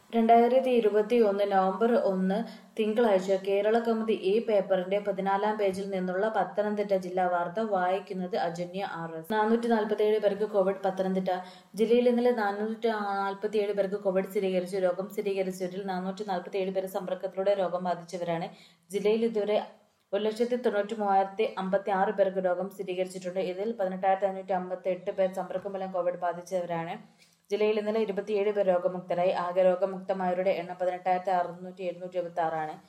രണ്ടായിരത്തി ഇരുപത്തി ഒന്ന് നവംബർ ഒന്ന് തിങ്കളാഴ്ച കേരള കൗമുദി ഈ പേപ്പറിന്റെ പതിനാലാം പേജിൽ നിന്നുള്ള പത്തനംതിട്ട ജില്ലാ വാർത്ത വായിക്കുന്നത് അജന്യ ആർ എസ് നാനൂറ്റി നാൽപ്പത്തിയേഴ് പേർക്ക് കോവിഡ് പത്തനംതിട്ട ജില്ലയിൽ ഇന്നലെ നാനൂറ്റി നാൽപ്പത്തിയേഴ് പേർക്ക് കോവിഡ് സ്ഥിരീകരിച്ചു രോഗം സ്ഥിരീകരിച്ചവരിൽ നാനൂറ്റി നാൽപ്പത്തിയേഴ് പേര് സമ്പർക്കത്തിലൂടെ രോഗം ബാധിച്ചവരാണ് ജില്ലയിൽ ഇതുവരെ ഒരു ലക്ഷത്തി തൊണ്ണൂറ്റി മൂവായിരത്തി അമ്പത്തി ആറ് പേർക്ക് രോഗം സ്ഥിരീകരിച്ചിട്ടുണ്ട് ഇതിൽ പതിനെട്ടായിരത്തി അഞ്ഞൂറ്റി അമ്പത്തി എട്ട് പേർ സമ്പർക്കം മൂലം കോവിഡ് ബാധിച്ചവരാണ് ജില്ലയിൽ ഇന്നലെ ഇരുപത്തിയേഴ് പേർ രോഗമുക്തരായി ആകെ രോഗമുക്തമായവരുടെ എണ്ണം പതിനെട്ടായിരത്തി അറുന്നൂറ്റി എഴുന്നൂറ്റി എഴുപത്തി ആറാണ്